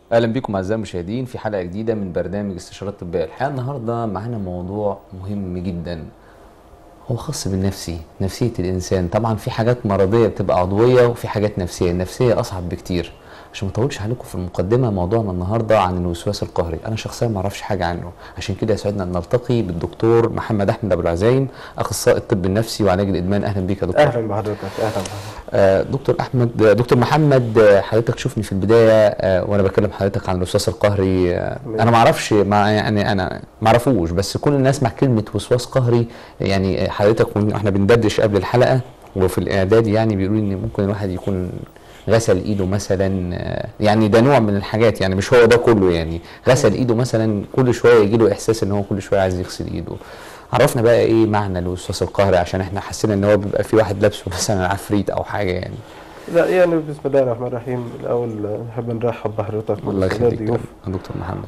اهلا بكم اعزائي المشاهدين في حلقه جديده من برنامج استشارات طبيه الحقيقه النهارده معانا موضوع مهم جدا هو خاص بالنفسي نفسيه الانسان طبعا في حاجات مرضيه بتبقى عضويه وفي حاجات نفسيه النفسيه اصعب بكتير عشان ما اطولش عليكم في المقدمه موضوعنا النهارده عن الوسواس القهري انا شخصيا ما اعرفش حاجه عنه عشان كده يسعدنا ان نلتقي بالدكتور محمد احمد ابو العزايم اخصائي الطب النفسي وعلاج الادمان اهلا بيك يا دكتور اهلا بحضرتك اهلا بحضرتك آه، دكتور احمد آه، دكتور محمد آه، حضرتك شوفني في البدايه آه، وانا بكلم حضرتك عن الوسواس القهري آه، انا ما اعرفش ما يعني انا ما اعرفوش بس كل الناس مع كلمه وسواس قهري يعني آه، حضرتك واحنا بندردش قبل الحلقه وفي الاعداد يعني بيقولوا ان ممكن الواحد يكون غسل ايده مثلا آه، يعني ده نوع من الحاجات يعني مش هو ده كله يعني غسل ايده مثلا كل شويه يجي له احساس ان هو كل شويه عايز يغسل ايده عرفنا بقى ايه معنى الوسواس القهري عشان احنا حسينا ان هو بيبقى في واحد لابسه مثلا عفريت او حاجه يعني لا يعني بسم الله الرحمن الرحيم الاول نحب نرحب بحضرتك الله والسادة يخليك الضيوف يا دكتور محمد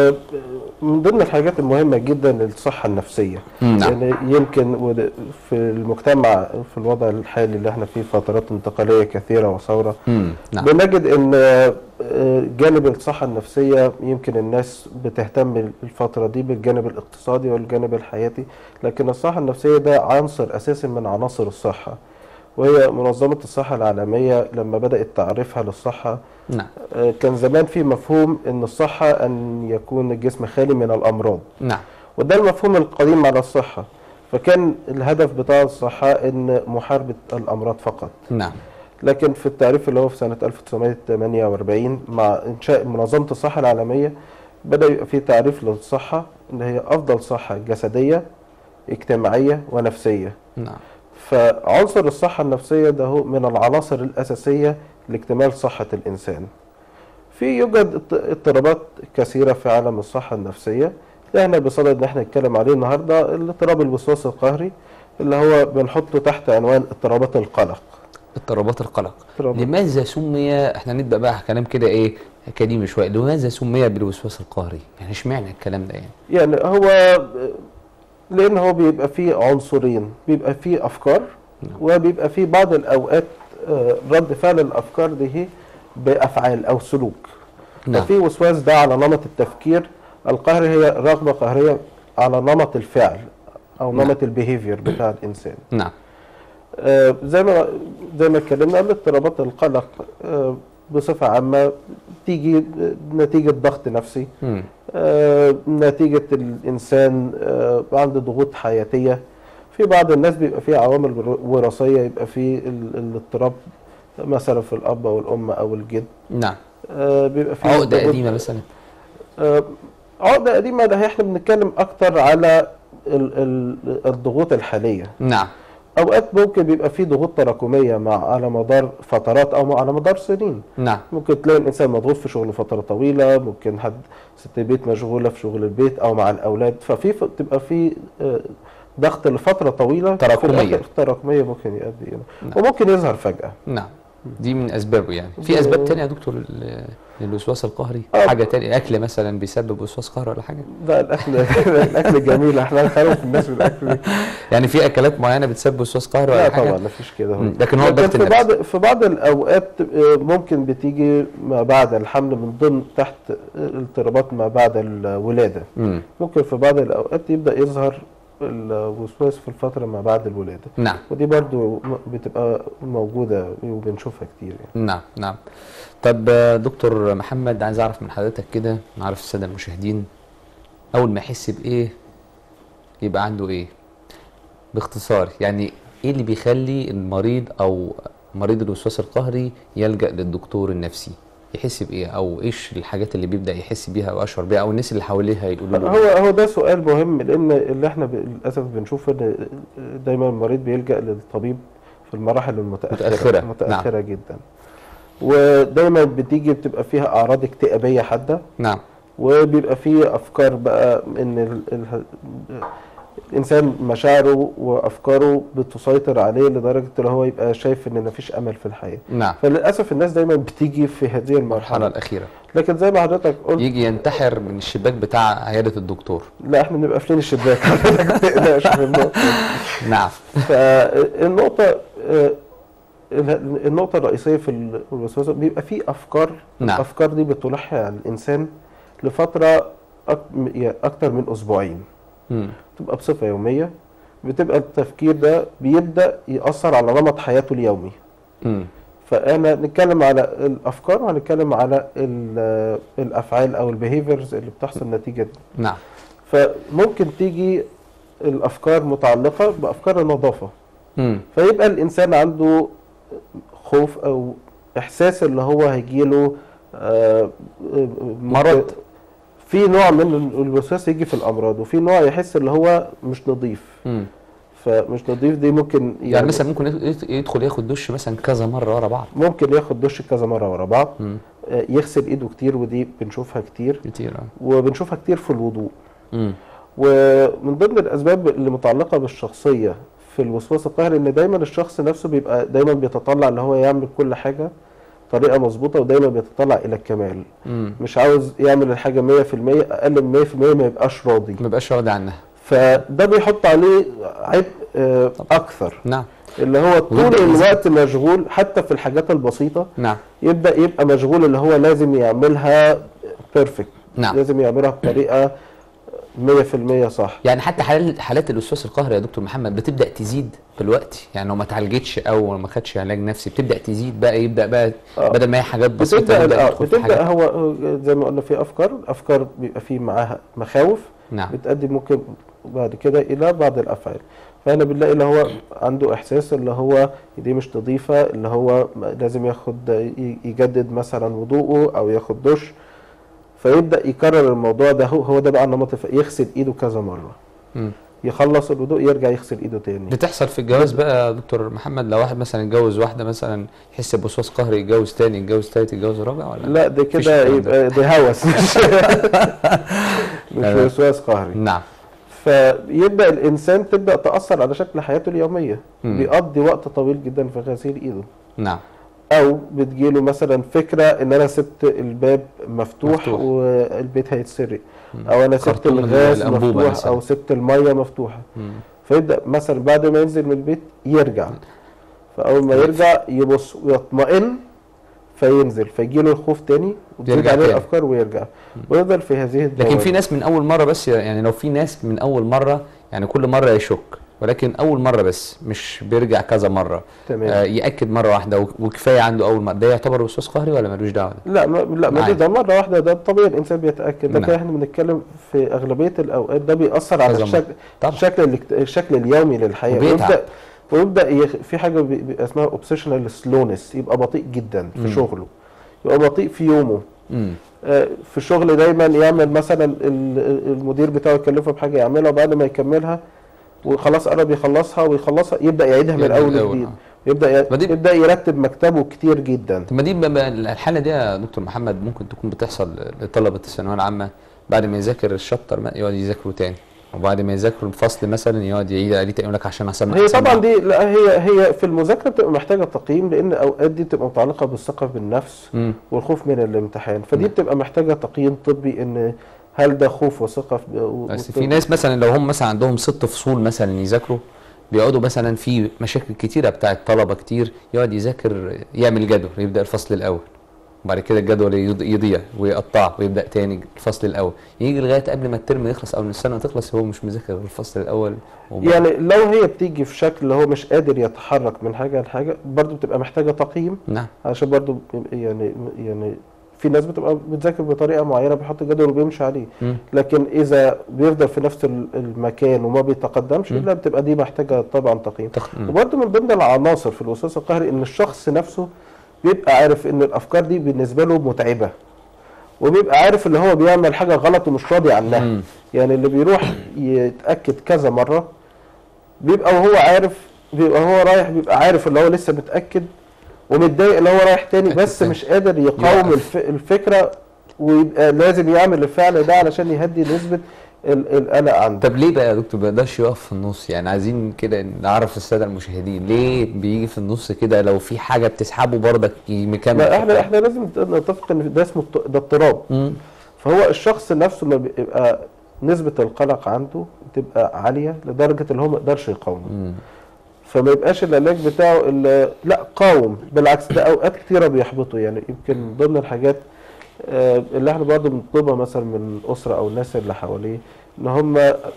ومن ضمن الحاجات المهمه جدا الصحه النفسيه مم، نعم. يعني يمكن ود- في المجتمع في الوضع الحالي اللي احنا فيه فترات انتقاليه كثيره وثوره امم نعم بنجد ان آه، جانب الصحه النفسيه يمكن الناس بتهتم الفتره دي بالجانب الاقتصادي والجانب الحياتي لكن الصحه النفسيه ده عنصر اساسي من عناصر الصحه وهي منظمه الصحه العالميه لما بدات تعريفها للصحه نعم آه، كان زمان في مفهوم ان الصحه ان يكون الجسم خالي من الامراض نعم وده المفهوم القديم على الصحه فكان الهدف بتاع الصحه ان محاربه الامراض فقط نعم لكن في التعريف اللي هو في سنة 1948 مع إنشاء منظمة الصحة العالمية بدأ يبقى في تعريف للصحة إن هي أفضل صحة جسدية اجتماعية ونفسية نعم فعنصر الصحة النفسية ده هو من العناصر الأساسية لاكتمال صحة الإنسان في يوجد اضط- اضطرابات كثيرة في عالم الصحة النفسية اللي احنا بصدد ان احنا نتكلم عليه النهارده الاضطراب الوسواس القهري اللي هو بنحطه تحت عنوان اضطرابات القلق اضطرابات القلق اضطرابات لماذا سمي احنا نبدا بقى كلام كده ايه اكاديمي شويه لماذا سمي بالوسواس القهري يعني اشمعنى الكلام ده يعني يعني هو لان هو بيبقى فيه عنصرين بيبقى فيه افكار نعم. وبيبقى فيه بعض الاوقات آه، رد فعل الافكار دي بافعال او سلوك نعم ففي وسواس ده على نمط التفكير القهري هي رغبه قهريه على نمط الفعل او نعم. نمط البيهيفير بتاع الانسان نعم آه، زي ما زي ما اتكلمنا قبل اضطرابات القلق آه، بصفه عامه تيجي نتيجه ضغط نفسي امم آه، نتيجة الإنسان آه، عنده ضغوط حياتية في بعض الناس بيبقى فيه عوامل ور- وراثية يبقى فيه ال- الاضطراب مثلا في الأب أو الأم أو الجد نعم آه، بيبقى فيه عقده ضغوط- قديمه مثلا آه، عقدة قديمة ده احنا بنتكلم أكتر على ال- ال- الضغوط الحالية نعم أوقات ممكن بيبقى فيه ضغوط تراكمية مع على مدار فترات أو على مدار سنين نعم ممكن تلاقي الانسان مضغوط في شغله فتره طويله ممكن حد ست البيت مشغوله في شغل البيت او مع الاولاد ففي ف- تبقى في آه، ضغط لفتره طويله في تراكمية. الآخر تراكميه ممكن يؤدي الى نعم. وممكن يظهر فجاه نعم دي من اسبابه يعني في دي- اسباب تانية يا دكتور لل- للوسواس القهري آه. حاجه تانية اكل مثلا بيسبب وسواس قهري ولا حاجه ده الاكل الاكل جميل احنا نخوف الناس من الاكل يعني في اكلات معينه بتسبب وسواس قهري ولا لا حاجه طبعا مفيش كده مم. لكن هو الضغط في النفسي بعض في بعض الاوقات آه، ممكن بتيجي ما بعد الحمل من ضمن تحت اضطرابات ما بعد الولاده امم ممكن في بعض الأوقات يبدأ يظهر الوسواس في الفترة ما بعد الولادة نعم ودي برضو م- بتبقى موجودة وبنشوفها كتير يعني. نعم نعم طب آه، دكتور محمد عايز اعرف من حضرتك كده نعرف الساده المشاهدين اول ما يحس بايه يبقى عنده ايه باختصار يعني ايه اللي بيخلي المريض او مريض الوسواس القهري يلجأ للدكتور النفسي يحس بايه او ايش الحاجات اللي بيبدأ يحس بيها او يشعر بيها او الناس اللي حواليه هيقولوا له هو هو ده سؤال مهم لأن اللي احنا ب- للأسف بنشوف إن دايما المريض بيلجأ للطبيب في المراحل المتأخرة متأخرة، متأخرة جدا ودايما بتيجي بتبقى فيها أعراض اكتئابية حادة نعم وبيبقى فيه افكار بقى ان ال... ال... الانسان مشاعره وافكاره بتسيطر عليه لدرجه ان هو يبقى شايف ان مفيش امل في الحياه نعم فللاسف الناس دايما بتيجي في هذه المرحله المرحله الاخيره لكن زي ما حضرتك قلت يجي ينتحر من الشباك بتاع عياده الدكتور لا احنا بنبقى قافلين الشباك حضرتك ما تقلقش من النقطه دي. نعم فالنقطه آه، ال- النقطة الرئيسية في ال- الوسواس بيبقى فيه أفكار نعم. الأفكار دي بتلح على الإنسان لفترة أك- يعني أكتر من أسبوعين مم. تبقى بصفة يومية بتبقى التفكير ده بيبدأ يأثر على نمط حياته اليومي مم. فاحنا نتكلم على الافكار وهنتكلم على ال- الافعال او البيهيفيرز اللي بتحصل نتيجه دي. نعم فممكن تيجي الافكار متعلقه بافكار النظافه مم. فيبقى الانسان عنده خوف او احساس اللي هو هيجيله آه، ممكن- مرض. في نوع من الوسواس يجي في الامراض وفي نوع يحس اللي هو مش نظيف مم. فمش نظيف دي ممكن يعني, يعني مثلا ممكن يد- يدخل ياخد دش مثلا كذا مره ورا بعض ممكن ياخد دش كذا مره ورا بعض مم. آه، يغسل ايده كتير ودي بنشوفها كتير كتير اه وبنشوفها كتير في الوضوء مم. ومن ضمن الاسباب اللي متعلقه بالشخصيه في الوسواس القهري ان دايما الشخص نفسه بيبقى دايما بيتطلع ان هو يعمل كل حاجه طريقه مظبوطه ودايما بيتطلع الى الكمال مم. مش عاوز يعمل الحاجه 100% اقل من 100% ما يبقاش راضي ما بقاش راضي عنها فده بيحط عليه عبء آه، اكثر نعم اللي هو طول ويبدأ يزيد. الوقت مشغول حتى في الحاجات البسيطه نعم يبدا يبقى مشغول اللي هو لازم يعملها بيرفكت نعم لازم يعملها بطريقه 100% صح يعني حتى حالات حالات الوسواس القهري يا دكتور محمد بتبدا تزيد بالوقت يعني لو ما اتعالجتش او ما خدش علاج نفسي بتبدا تزيد بقى يبدا بقى آه. بدل ما هي حاجات بسيطه بتبدا يبدا آه، يدخل في بتبدا حاجات هو زي ما قلنا في افكار افكار بيبقى فيه معاها مخاوف نعم بتؤدي ممكن بعد كده الى بعض الافعال فهنا بنلاقي اللي هو عنده احساس اللي هو دي مش نظيفه اللي هو لازم ياخد ي- يجدد مثلا وضوءه او ياخد دش فيبدا يكرر الموضوع ده هو هو ده بقى النمط الف- يغسل ايده كذا مره مم. يخلص الوضوء يرجع يغسل ايده تاني بتحصل في الجواز بقى يا دكتور محمد لو واحد مثلا اتجوز واحده مثلا يحس بوسواس قهري يتجوز تاني يتجوز تالت يتجوز رابع ولا لا ده مفيش كده الكلام ده. يبقى ده هوس مش مش أيوة. وسواس قهري نعم فيبدا الانسان تبدا تاثر على شكل حياته اليوميه مم. بيقضي وقت طويل جدا في غسيل ايده نعم او بتجيله مثلا فكره ان انا سبت الباب مفتوح, مفتوح. والبيت هيتسرق مم. او انا سبت خرطوم الغاز الأنبوبة مفتوح مثلاً. او سبت الميه مفتوحه مم. فيبدا مثلا بعد ما ينزل من البيت يرجع فاول ما يرجع يبص ويطمئن فينزل فيجيله الخوف تاني وتزيد يرجع عليه تاني. الافكار ويرجع ويفضل في هذه الدوامه لكن في ناس من اول مره بس يعني لو في ناس من اول مره يعني كل مره يشك ولكن اول مره بس مش بيرجع كذا مره تمام آه ياكد مره واحده وك- وكفايه عنده اول مره ده يعتبر وسواس قهري ولا ملوش دعوه ده؟ لا ما لا ما عادي. ده مره واحده ده طبيعي الانسان بيتاكد لكن نعم. احنا بنتكلم في اغلبيه الاوقات ده بيأثر على كذا مرة. الشكل طبعا الشكل الاكت- الشكل اليومي للحياه وبيتعب. ويبدا ويبدا يخ... في حاجه بي... بي- اسمها اوبسيشنال سلونس يبقى بطيء جدا في مم. شغله يبقى بطيء في يومه امم آه، في الشغل دايما يعمل مثلا ال- المدير بتاعه يكلفه بحاجه يعملها وبعد ما يكملها وخلاص قرب يخلصها ويخلصها يبدا يعيدها من يعيد اول من الأول، وجديد آه. يبدا ي... ما دي- يبدا يرتب مكتبه كتير جدا طب ما دي بقى- بقى الحاله دي يا دكتور محمد ممكن تكون بتحصل لطلبه الثانويه العامه بعد ما يذاكر الشابتر ما- يقعد يذاكره تاني وبعد ما يذاكروا الفصل مثلا يقعد يعيد عليه تاني يقول لك عشان احسن هي طبعا دي لا هي هي في المذاكره بتبقى محتاجه تقييم لان اوقات دي بتبقى متعلقه بالثقه بالنفس امم والخوف من الامتحان فدي نعم. بتبقى محتاجه تقييم طبي ان هل ده خوف وثقه في و- بس وت- في ناس مثلا لو هم مثلا عندهم ست فصول مثلا يذاكروا بيقعدوا مثلا في مشاكل كتيره بتاعت طلبه كتير يقعد يذاكر يعمل جدول يبدا الفصل الاول وبعد كده الجدول يض- يضيع ويقطع ويبدا تاني الفصل الاول يجي لغايه قبل ما الترم يخلص او السنه تخلص هو مش مذاكر الفصل الاول وبعد- يعني لو هي بتيجي في شكل هو مش قادر يتحرك من حاجه لحاجه برضو بتبقى محتاجه تقييم نعم عشان برضو يعني يعني في ناس بتبقى بتذاكر بطريقه معينه بيحط جدول وبيمشي عليه مم. لكن اذا بيفضل في نفس ال- المكان وما بيتقدمش مم. لا بتبقى دي محتاجه طبعا تقييم تق... مم. وبرضه من ضمن العناصر في الوسواس القهري ان الشخص نفسه بيبقى عارف ان الافكار دي بالنسبه له متعبه وبيبقى عارف ان هو بيعمل حاجه غلط ومش راضي عنها مم. يعني اللي بيروح يتاكد كذا مره بيبقى وهو عارف بيبقى هو رايح بيبقى عارف ان هو لسه متاكد ومتضايق ان هو رايح تاني متأكد بس تاني. مش قادر يقاوم يوقف. الف... الفكره ويبقى لازم يعمل الفعل ده علشان يهدي نسبه ال- القلق عنده طب ليه بقى يا دكتور ما بيقدرش يقف في النص يعني عايزين كده نعرف الساده المشاهدين ليه بيجي في النص كده لو في حاجه بتسحبه برضك مكمل ما احنا احنا لازم نتفق ان ده اسمه الت- ده اضطراب مم. فهو الشخص نفسه ما بيبقى نسبة القلق عنده بتبقى عالية لدرجة اللي هو ما يقدرش يقاومه مم. فما يبقاش العلاج بتاعه اللي لا قاوم بالعكس ده اوقات كتيره بيحبطه يعني يمكن من ضمن الحاجات آه، اللي احنا برضه بنطلبها مثلا من الاسره او الناس اللي حواليه ان هم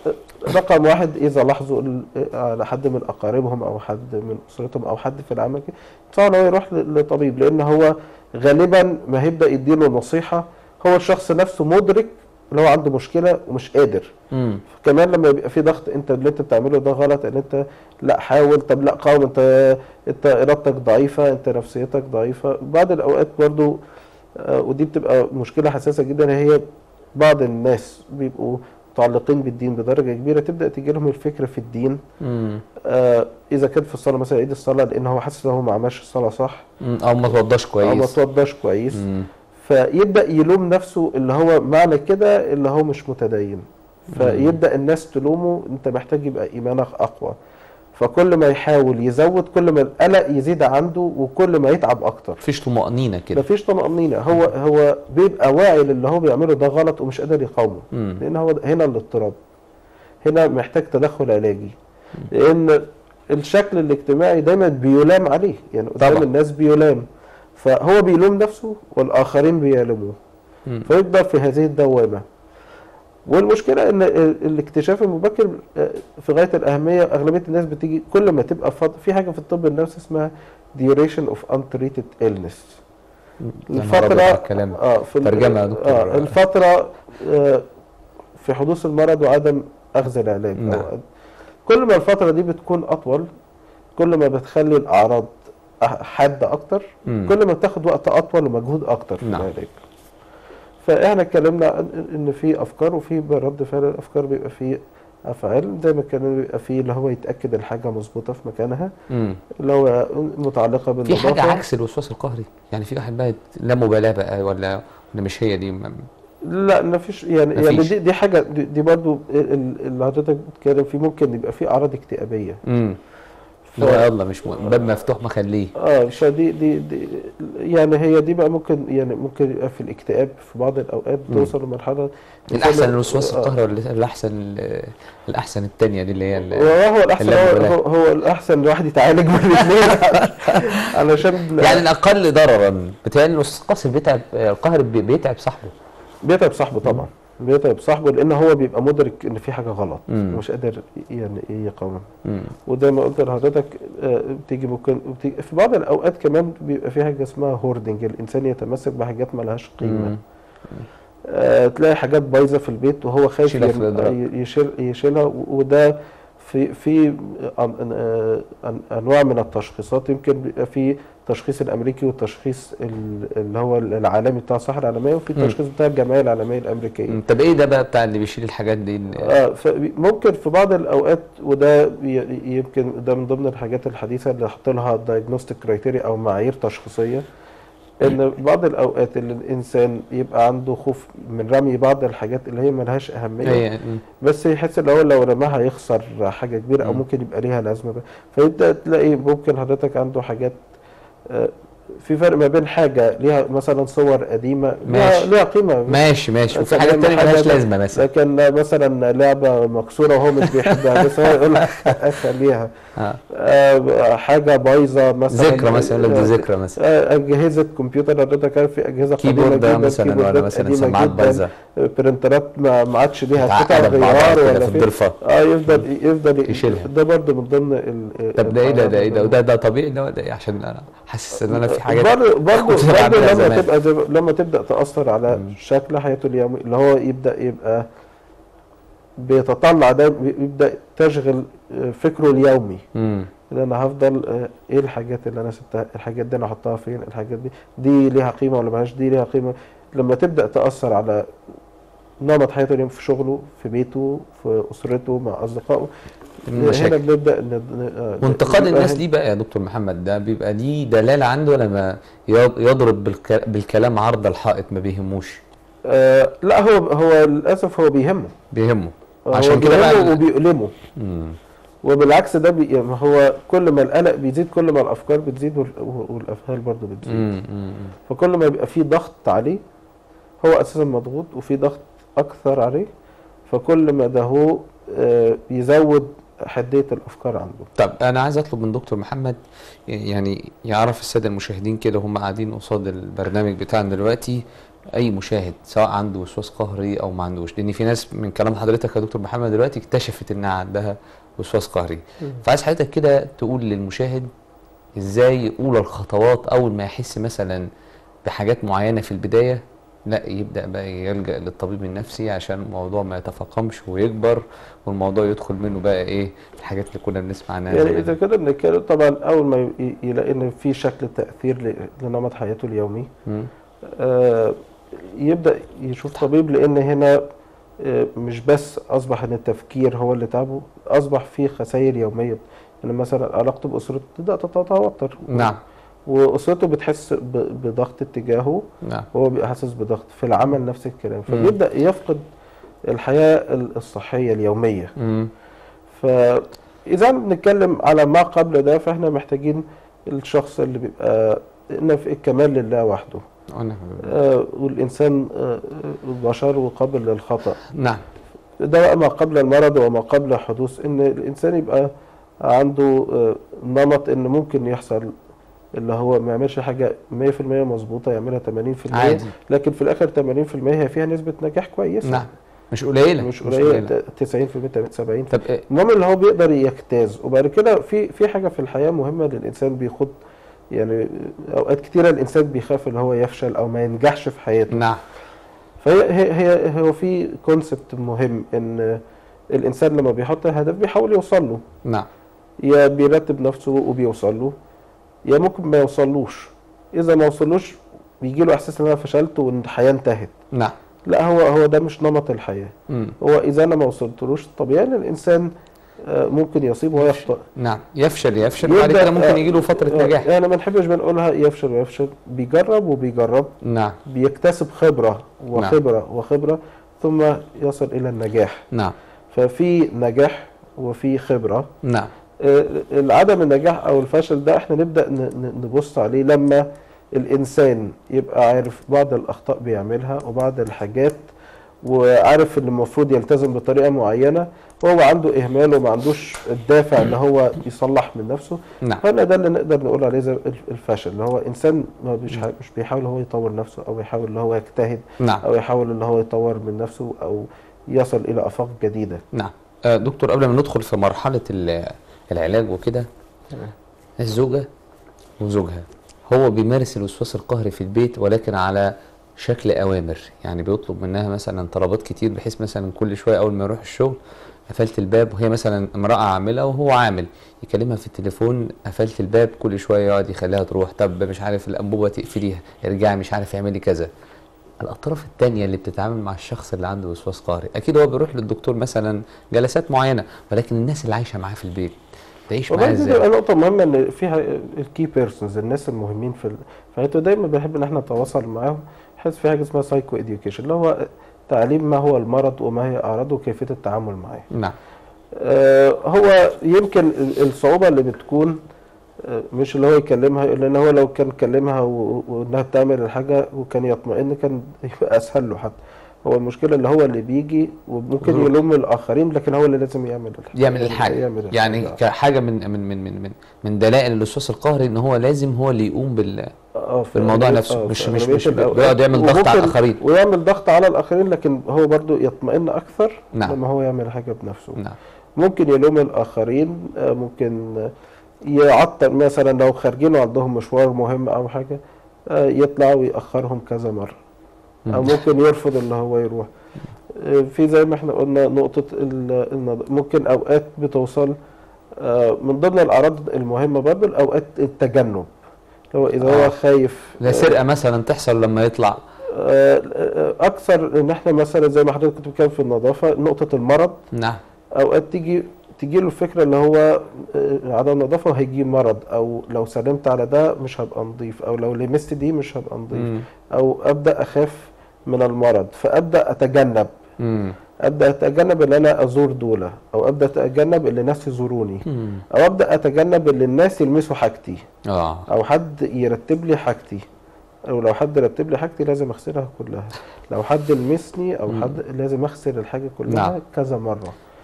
رقم واحد اذا لاحظوا ال- على حد من اقاربهم او حد من اسرتهم او حد في العمل كده يدفعوا ان هو يروح ل- لطبيب لان هو غالبا ما هيبدا يديله نصيحه هو الشخص نفسه مدرك ان هو عنده مشكله ومش قادر مم. كمان لما يبقى في ضغط انت اللي انت بتعمله ده غلط ان انت لا حاول طب لا قاوم انت انت ارادتك ضعيفه انت نفسيتك ضعيفه بعض الاوقات برضو آه، ودي بتبقى مشكله حساسه جدا هي بعض الناس بيبقوا متعلقين بالدين بدرجه كبيره تبدا تيجي لهم الفكره في الدين مم. آه اذا كان في الصلاه مثلا عيد الصلاه لان هو حاسس ان هو ما عملش الصلاه صح مم. او ما توضاش او ما كويس توضاش كويس مم. فيبدا يلوم نفسه اللي هو معنى كده اللي هو مش متدين فيبدا الناس تلومه انت محتاج يبقى ايمانك اقوى فكل ما يحاول يزود كل ما القلق يزيد عنده وكل ما يتعب اكتر مفيش طمأنينة كده مفيش طمأنينة هو هو بيبقى واعي للي هو بيعمله ده غلط ومش قادر يقاومه مم. لان هو هنا الاضطراب هنا محتاج تدخل علاجي لان الشكل الاجتماعي دايما بيلام عليه يعني قدام طبعا. الناس بيلام فهو بيلوم نفسه والاخرين بيلوموه مم. فيبدا في هذه الدوامه والمشكله ان ال- الاكتشاف المبكر آه، في غايه الاهميه اغلبيه الناس بتيجي كل ما تبقى فض... في حاجه في الطب النفسي اسمها duration of untreated illness يا نهار أبيض على الكلام اه في ال- ترجمة يا دكتور. آه الفتره آه في حدوث المرض وعدم اخذ العلاج نعم. أو كل ما الفتره دي بتكون اطول كل ما بتخلي الاعراض أح- حاده اكتر مم. كل ما بتاخد وقت اطول ومجهود اكتر في نعم. العلاج فاحنا اتكلمنا عن ان في افكار وفي رد فعل الافكار بيبقى فيه افعال زي ما كان بيبقى فيه اللي هو يتاكد الحاجه مظبوطه في مكانها مم. اللي هو متعلقه في بالنظافه حاجة عكس الوسواس القهري يعني في واحد بقى لا مبالاة بقى ولا ولا مش هي دي م- لا ما فيش يعني يعني مفيش. دي دي حاجه دي, دي برضو ال- ال- اللي حضرتك بتتكلم فيه ممكن يبقى فيه اعراض اكتئابيه مم. ف- اللي هو يلا مش م... باب مفتوح ما خليه اه فدي دي, دي يعني هي دي بقى ممكن يعني ممكن يبقى في الاكتئاب في بعض الاوقات مم. توصل لمرحله الأحسن الوسواس آه. القهري ولا الأحسن ال- الأحسن التانية دي اللي هي ال- وهو الاحسن هو, اللامبالاة. هو, هو الاحسن الواحد يتعالج من الاثنين علشان يعني الأقل ضررا بتهيألي الوسواس القهري بيتعب القهري بي- بيتعب صاحبه بيتعب صاحبه طبعا بيتعب صاحبه لان هو بيبقى مدرك ان في حاجه غلط مم. ومش قادر يعني ايه يقاوم مم. وزي ما قلت لحضرتك آه، بتيجي ممكن بتيجي في بعض الاوقات كمان بيبقى في حاجه اسمها هوردنج الانسان يتمسك بحاجات ما لهاش قيمه مم. آه، تلاقي حاجات بايظه في البيت وهو خايف يشيلها في يرم- الإدراك. يشيل يشيلها و- وده في في أن- آه، أن- انواع من التشخيصات يمكن بيبقى في التشخيص الامريكي والتشخيص ال- اللي هو العالمي بتاع الصحه العالميه وفي مم. التشخيص بتاع الجمعيه العالميه الامريكيه مم. طب ايه ده بقى بتاع اللي بيشيل الحاجات دي آه فممكن في بعض الاوقات وده ي- يمكن ده من ضمن الحاجات الحديثه اللي حط لها دايجنوستيك كرايتيريا او معايير تشخيصيه ان بعض الأوقات اللي الإنسان يبقى عنده خوف من رمي بعض الحاجات اللي هي ملهاش أهمية هي مم. بس يحس ان هو لو رماها يخسر حاجه كبيره او مم. ممكن يبقى ليها لازمه بقى. فيبدا تلاقي ممكن حضرتك عنده حاجات آه، في فرق ما بين حاجه ليها مثلا صور قديمه ليها, ماشي. ليها قيمه ماشي ماشي وفي مثلاً حاجات تانية حاجة ملهاش ده- لازمة مثلا لكن مثلا لعبه مكسوره وهو مش بيحبها بس هو يقول لك خليها آه. آه، حاجه بايظه مثلا ذكرى مثلا يقول لك دي ذكرى مثلا آه، اجهزه كمبيوتر حضرتك كان في اجهزه قديمه كيبورد ده جدا مثلا ولا كيبوردات مثلا قديمة سماعات جداً، بايظة برنترات ما ما عادش ليها قطع متعقدة ببعضها غيار كده ولا في في الضلفة اه يفضل يفضل يشيلها. ده برضه من ضمن ال طب ده ايه ده ده ايه ده وده ده طبيعي ده ولا ايه عشان انا حاسس ان انا في حاجات برضه برضه كنت برضه بعملها لما زمان. تبقى زي لما تبدا تاثر على مم. شكل حياته اليومي اللي هو يبدا يبقى بيتطلع ده يبدا تشغل آه، فكره اليومي مم. ان انا هفضل آه، ايه الحاجات اللي انا سبتها الحاجات دي انا احطها فين الحاجات دي دي ليها قيمه ولا ملهاش دي ليها قيمه لما تبدا تاثر على نمط حياته اليوم في شغله في بيته في اسرته مع اصدقائه هنا مشاكل بنبدا ن- آه، وانتقاد يبقى الناس هنا- ليه بقى يا دكتور محمد ده بيبقى دي دلالة عنده لما يض- يضرب بالك- بالكلام عرض الحائط ما بيهموش آه لا هو هو للاسف هو بيهمه بيهمه هو عشان كده بقى بيهمه ال- وبيؤلمه مم. وبالعكس ده بي يعني هو كل ما القلق بيزيد كل ما الافكار بتزيد وال- والافعال برضه بتزيد مم. مم. فكل ما يبقى في ضغط عليه هو اساسا مضغوط وفي ضغط اكثر عليه فكل ما ده هو آه، يزود حديه الافكار عنده طب انا عايز اطلب من دكتور محمد يعني يعرف الساده المشاهدين كده هم قاعدين قصاد البرنامج بتاعنا دلوقتي اي مشاهد سواء عنده وسواس قهري او ما عندوش لان في ناس من كلام حضرتك يا دكتور محمد دلوقتي اكتشفت انها عندها وسواس قهري فعايز حضرتك كده تقول للمشاهد ازاي اولى الخطوات اول ما يحس مثلا بحاجات معينه في البدايه لا يبدا بقى يلجا للطبيب النفسي عشان الموضوع ما يتفاقمش ويكبر والموضوع يدخل منه بقى ايه الحاجات اللي كنا بنسمع عنها يعني زمان. اذا كده بنتكلم طبعا اول ما ي- يلاقي ان في شكل تاثير ل- لنمط حياته اليومي مم. آه، يبدا يشوف طبيب لان هنا آه، مش بس اصبح ان التفكير هو اللي تعبه اصبح في خسائر يوميه يعني مثلا علاقته باسرته تبدا تتوتر نعم واسرته بتحس ب- بضغط اتجاهه نعم وهو بيبقى حاسس بضغط في العمل نفس الكلام مم. فبيبدا يفقد الحياه ال- الصحيه اليوميه مم. فاذا بنتكلم على ما قبل ده فاحنا محتاجين الشخص اللي بيبقى إن في الكمال لله وحده أنا آه، والإنسان آه، بشر وقابل للخطأ نعم ده بقى ما قبل المرض وما قبل حدوث إن الإنسان يبقى عنده آه، نمط إن ممكن يحصل اللي هو ما يعملش حاجة 100% مظبوطة يعملها 80% عادي لكن في الآخر 80% هي فيها نسبة نجاح كويسة نعم مش قليله مش قليلة 90% 70 طب إيه؟ المهم اللي هو بيقدر يجتاز وبعد كده في في حاجه في الحياه مهمه للانسان بيخوض يعني اوقات كتيره الانسان بيخاف ان هو يفشل او ما ينجحش في حياته نعم فهي هي هي هو في كونسبت مهم ان الانسان لما بيحط هدف بيحاول يوصل له نعم يا بيرتب نفسه وبيوصل له يا ممكن ما يوصلوش اذا ما وصلوش بيجي له احساس ان انا فشلت وان الحياه انتهت نعم لا هو هو ده مش نمط الحياه مم. هو اذا انا ما وصلتلوش طبيعي ان الانسان آه، ممكن يصيب ويخطئ نعم يفشل يفشل وبعد يبدأ- كده ممكن آه، يجي له فتره آه، نجاح يعني ما نحبش بنقولها يفشل ويفشل بيجرب وبيجرب نعم بيكتسب خبرة وخبرة وخبرة ثم يصل إلى النجاح نعم ففي نجاح وفي خبرة نعم آه، عدم النجاح أو الفشل ده احنا نبدأ ن- ن- نبص عليه لما الإنسان يبقى عارف بعض الأخطاء بيعملها وبعض الحاجات وعارف ان المفروض يلتزم بطريقه معينه وهو عنده اهمال وما عندوش الدافع ان هو يصلح من نفسه نعم فانا ده اللي نقدر نقول عليه زي الفشل اللي هو انسان ما مش مش بيحاول هو يطور نفسه او يحاول ان هو يجتهد نعم او يحاول ان هو يطور من نفسه او يصل الى افاق جديده نعم آه، دكتور قبل ما ندخل في مرحله ال- العلاج وكده الزوجه وزوجها هو بيمارس الوسواس القهري في البيت ولكن على شكل اوامر يعني بيطلب منها مثلا طلبات كتير بحيث مثلا كل شويه اول ما يروح الشغل قفلت الباب وهي مثلا امراه عامله وهو عامل يكلمها في التليفون قفلت الباب كل شويه يقعد يخليها تروح طب مش عارف الانبوبه تقفليها ارجعي مش عارف اعملي كذا الاطراف التانية اللي بتتعامل مع الشخص اللي عنده وسواس قهري اكيد هو بيروح للدكتور مثلا جلسات معينه ولكن الناس اللي عايشه معاه في البيت تعيش معاه والله دي تبقى ازاي نقطه مهمه ان فيها الكي بيرسونز الناس المهمين في ال- فانتوا دايما بنحب ان احنا نتواصل معاهم بحيث في حاجه اسمها سايكو اديوكيشن اللي هو تعليم ما هو المرض وما هي اعراضه وكيفيه التعامل معاه نعم آه، هو يمكن ال- الصعوبة اللي بتكون آه، مش اللي هو يكلمها لأن هو لو كان كلمها و- وإنها بتعمل الحاجة وكان يطمئن كان يبقى أسهل له حتى هو المشكلة اللي هو اللي بيجي وممكن ظروف. يلوم الآخرين لكن هو اللي لازم يعمل الحاجة يعمل الحاجه يعمل يعني الحاجة. كحاجه من من من من من, من دلائل الوسواس القهري ان هو لازم هو اللي يقوم بال آه، في بالموضوع أغلبية- نفسه، آه، مش- في مش- أغلبية مش الأوقات. بيقعد يعمل ضغط على وممكن- الآخرين. ويعمل ضغط على الآخرين لكن هو برضو يطمئن أكثر نعم. لما هو يعمل حاجة بنفسه نعم ممكن يلوم الآخرين آه، ممكن آه، يعطل مثلا لو خارجين وعندهم مشوار مهم أو حاجة آه، يطلع ويأخرهم كذا مرة أو مم. ممكن يرفض إن هو يروح آه، في زي ما احنا قلنا نقطة ال- النض- ممكن أوقات بتوصل آه، من ضمن الأعراض المهمة برضه الأوقات التجنب لو إذا آه. هو خايف لا سرقه مثلا تحصل لما يطلع آه، آه، أكثر إن احنا مثلا زي ما حضرتك كنت بتتكلم في النظافة نقطة المرض نعم اوقات تيجي تيجي له الفكره اللي هو آه، عدم نظافه وهيجيب مرض او لو سلمت على ده مش هبقى نظيف او لو لمست دي مش هبقى نظيف مم. او ابدا اخاف من المرض فابدا اتجنب مم. ابدا اتجنب ان انا ازور دولة او ابدا اتجنب ان الناس يزوروني مم. او ابدا اتجنب ان الناس يلمسوا حاجتي اه او حد يرتب لي حاجتي او لو حد رتب لي حاجتي لازم اغسلها كلها لو حد لمسني او مم. حد لازم اغسل الحاجه كلها نعم. كذا مره نعم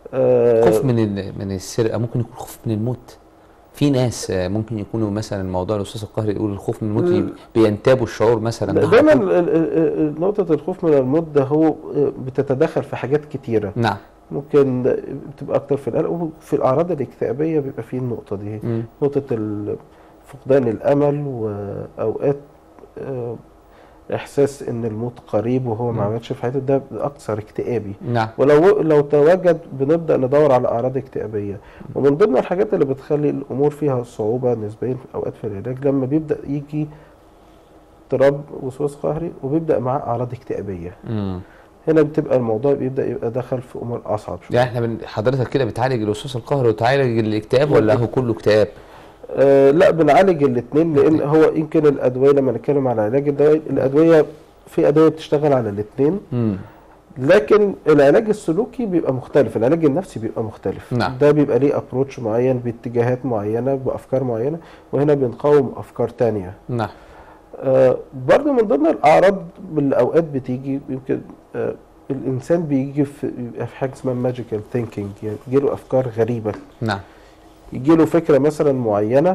آه، خوف من ال- من السرقه ممكن يكون خوف من الموت في ناس آه، ممكن يكونوا مثلا موضوع الوسواس القهري يقول الخوف من الموت ال- يب- بينتابوا الشعور مثلا ده دايما على طول. ال- ال- ال- نقطة الخوف من الموت ده هو آه، بتتدخل في حاجات كتيرة نعم ممكن بتبقى أكتر في القلق وفي الأعراض الاكتئابية بيبقى فيه النقطة دي مم. نقطة ال- فقدان الأمل وأوقات آه، إحساس إن الموت قريب وهو ما مم. عملش في حياته ده أكثر اكتئابي نعم ولو لو تواجد بنبدأ ندور على أعراض اكتئابية ومن ضمن الحاجات اللي بتخلي الأمور فيها صعوبة نسبيا في أوقات في العلاج لما بيبدأ يجي اضطراب وسواس قهري وبيبدأ معاه أعراض اكتئابية مم. هنا بتبقى الموضوع بيبدأ يبقى دخل في أمور أصعب شوية يعني احنا بن- حضرتك كده بتعالج الوسواس القهري وتعالج الاكتئاب ولا هو كله اكتئاب؟ آه لا بنعالج الاثنين لأن هو يمكن الأدوية لما نتكلم على علاج الدواء الأدوية في أدوية بتشتغل على الاثنين مم. لكن العلاج السلوكي بيبقى مختلف العلاج النفسي بيبقى مختلف نعم. ده بيبقى ليه ابروتش معين باتجاهات معينة بأفكار معينة وهنا بنقاوم أفكار تانية نعم آه برضه من ضمن الأعراض اللي أوقات بتيجي يمكن آه الإنسان بيجي في بيبقى في حاجة اسمها ماجيكال ثينكينج يعني بيجيله أفكار غريبة نعم يجيله فكرة مثلا معينة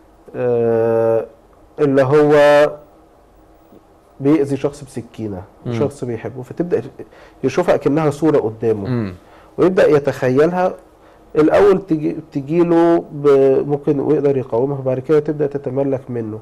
آه اللي هو بيأذي شخص بسكينة مم. شخص بيحبه فتبدأ يشوفها كأنها صورة قدامه مم. ويبدأ يتخيلها الأول تجي تجيله ب- ممكن ويقدر يقاومها وبعد كده تبدأ تتملك منه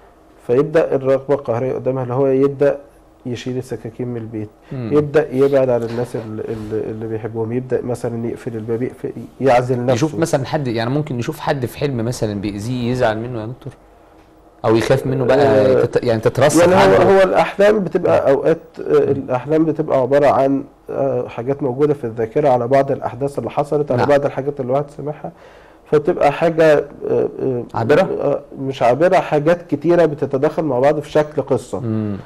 فيبدأ الرغبة القهرية قدامها اللي هو يبدأ يشيل السكاكين من البيت مم. يبدأ يبعد عن الناس اللي, اللي اللي بيحبهم يبدأ مثلا يقفل الباب يقفل يعزل نفسه يشوف مثلا حد يعني ممكن يشوف حد في حلم مثلا بيأذيه يزعل منه يا دكتور او يخاف منه بقى آه، تت- يعني تترسخ يعني هو عنده هو الاحلام بتبقى اوقات آه، الاحلام بتبقى عباره عن آه، حاجات موجوده في الذاكره على بعض الاحداث اللي حصلت على نعم. بعض الحاجات اللي الواحد سمعها فتبقى حاجه آه، آه، عابرة؟ آه، مش عابره حاجات كتيره بتتداخل مع بعض في شكل قصه مم.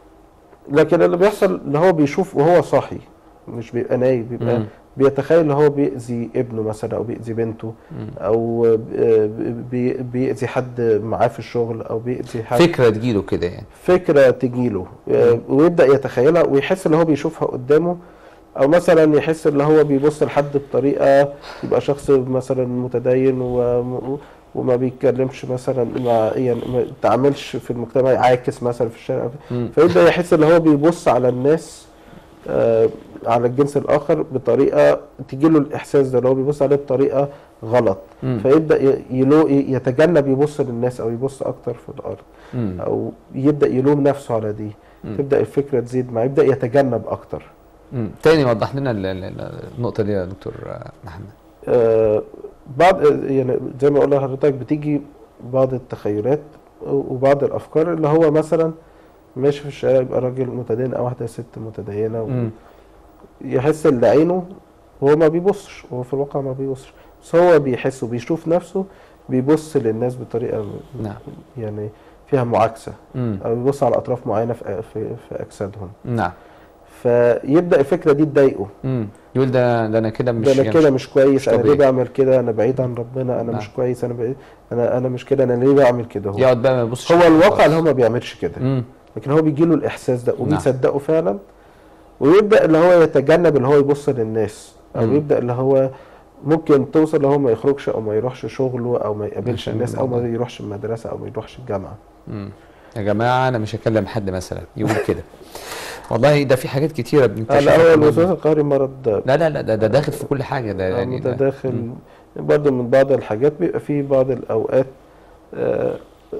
لكن اللي بيحصل اللي هو بيشوف وهو صاحي مش بيبقى نايم بيبقى مم. بيتخيل ان هو بيأذي ابنه مثلا او بيأذي بنته مم. او آه، بي- بيأذي حد معاه في الشغل او بيأذي حد فكره تجيله كده يعني فكرة تجيله آه، ويبدأ يتخيلها ويحس ان هو بيشوفها قدامه او مثلا يحس ان هو بيبص لحد بطريقة يبقى شخص مثلا متدين و وما بيتكلمش مثلا مع يعني ما يتعاملش في المجتمع عاكس مثلا في الشارع مم. فيبدأ يحس ان هو بيبص على الناس آه، على الجنس الاخر بطريقة تجيله الاحساس ده اللي هو بيبص عليه بطريقة غلط مم. فيبدأ ي- يلو يتجنب يبص للناس او يبص اكتر في الارض مم. او يبدا يلوم نفسه على دي مم. تبدا الفكره تزيد معاه يبدا يتجنب اكتر مم. تاني وضح لنا ال- ال- ال- النقطه دي يا دكتور آه، محمد آه بعض يعني زي ما قلنا لحضرتك بتيجي بعض التخيلات وبعض الافكار اللي هو مثلا ماشي في الشارع يبقى راجل متدين او واحده ست متدينه مم. ويحس اللي عينه وهو ما بيبصش هو في الواقع ما بيبصش بس هو بيحس وبيشوف نفسه بيبص للناس بطريقه نعم يعني فيها معاكسه مم. او بيبص على اطراف معينه في في, في اجسادهم نعم فيبدا الفكره دي تضايقه مم. يقول ده ده انا كده مش ده انا يعني كده مش كويس مش انا ليه طبيعي. بعمل كده انا بعيد عن ربنا انا نعم. مش كويس انا بعيد انا انا مش كده انا ليه بعمل كده هو يقعد بقى ما يبصش هو الواقع اللي هو ما بيعملش كده مم. لكن هو بيجي له الاحساس ده نعم. وبيصدقه فعلا ويبدا اللي هو يتجنب اللي هو يبص للناس او مم. يبدا اللي هو ممكن توصل اللي هو ما يخرجش او ما يروحش شغله او ما يقابلش عشان الناس او ما الموضوع. يروحش المدرسه او ما يروحش الجامعه مم. يا جماعه انا مش هكلم حد مثلا يقول كده والله ده في حاجات كتيره بنكتشفها لا هو كمان. الوسواس القهري مرض لا لا لا ده, ده داخل في كل حاجه ده يعني ده- متداخل مم. برضه من بعض الحاجات بيبقى في بعض الأوقات آه،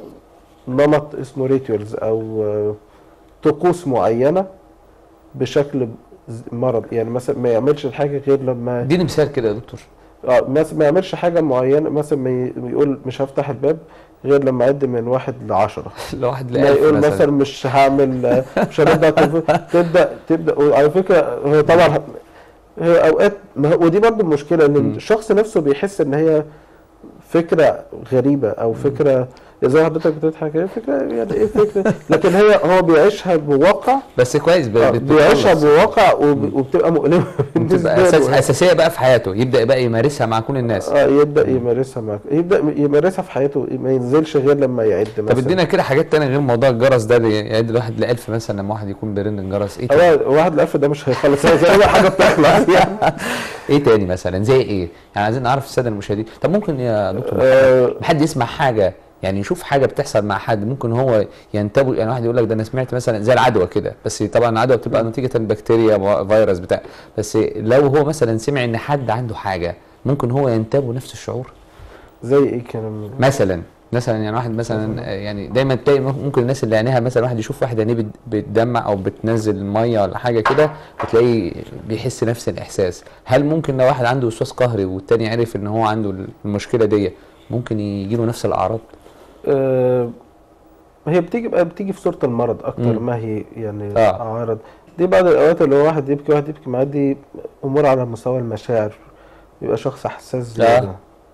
نمط اسمه ريتوالز أو آه، طقوس معينة بشكل ز- مرض يعني مثلا ما يعملش الحاجة غير لما اديني مثال كده يا دكتور اه مثلا ما يعملش حاجة معينة مثلا ما ي- يقول مش هفتح الباب غير لما أعد من واحد لعشرة لواحد لا لألف يقول مثلا, مثلا مش هعمل آه، مش هرد على التليفون تبدا تبدا وعلى فكره هو طبعا هي اوقات ما هو- ودي برضو المشكله ان مم. الشخص نفسه بيحس ان هي فكره غريبه او فكره زي حضرتك بتضحك هي فكره يعني ايه فكره لكن هي هو بيعيشها بواقع بس كويس ب- آه، بيعيشها بتخلص. بواقع وب- وبتبقى مؤلمه بالنسبه بتبقى أساس له اساسيه بقى في حياته يبدا بقى يمارسها مع كل الناس اه يبدا يمارسها معاك يبدا يمارسها في حياته ما ينزلش غير لما يعد طب مثلا ادينا كده حاجات تانية غير موضوع الجرس ده بيعد الواحد لألف مثلا لما واحد يكون بيرن الجرس ايه تاني؟ هو واحد الالف ده مش هيخلص هي زي اي حاجه بتخلص يعني ايه تاني مثلا زي ايه؟ يعني عايزين نعرف الساده المشاهدين طب ممكن يا دكتور آه، محمد حد يسمع حاجه يعني يشوف حاجه بتحصل مع حد ممكن هو ينتبه يعني واحد يقول لك ده انا سمعت مثلا زي العدوى كده بس طبعا العدوى بتبقى نتيجه البكتيريا فيروس بتاع بس لو هو مثلا سمع ان حد عنده حاجه ممكن هو ينتابه نفس الشعور زي ايه كلام مثلا مثلا يعني واحد مثلا آه، يعني دايما تلاقي ممكن الناس اللي عينيها مثلا واحد يشوف واحد عينيه بت- بتدمع او بتنزل ميه ولا حاجه كده بتلاقيه بيحس نفس الاحساس هل ممكن لو واحد عنده وسواس قهري والتاني عرف ان هو عنده المشكله دي ممكن يجي له نفس الاعراض آه، هي بتيجي بقى بتيجي في صورة المرض أكتر مم. ما هي يعني آه. عارض دي بعض الأوقات اللي هو واحد يبكي واحد يبكي معاه دي أمور على مستوى المشاعر بيبقى شخص حساس زيادة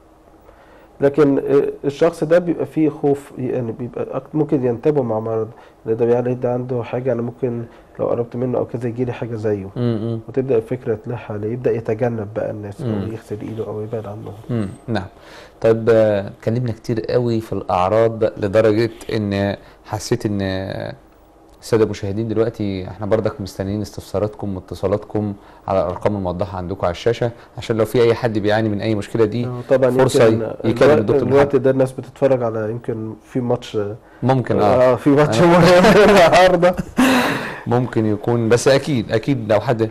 لكن آه، الشخص ده بيبقى فيه خوف يعني بيبقى أك- ممكن ينتابه مع مرض اللي ده يعني ده عنده حاجة أنا ممكن لو قربت منه أو كذا يجيلي حاجة زيه امم وتبدأ الفكرة تلح عليه يبدأ يتجنب بقى الناس مم. أو يغسل إيده أو يبعد عنهم امم نعم طيب آه، اتكلمنا كتير قوي في الاعراض لدرجه ان حسيت ان الساده المشاهدين دلوقتي احنا برضك مستنيين استفساراتكم واتصالاتكم على الارقام الموضحه عندكم على الشاشه عشان لو في اي حد بيعاني من اي مشكله دي طبعا فرصة يمكن ي- يكلم الوقت- الدكتور الوقت ده الناس بتتفرج على يمكن في ماتش ممكن اه اه في ماتش مهم النهارده ممكن يكون بس اكيد اكيد لو حد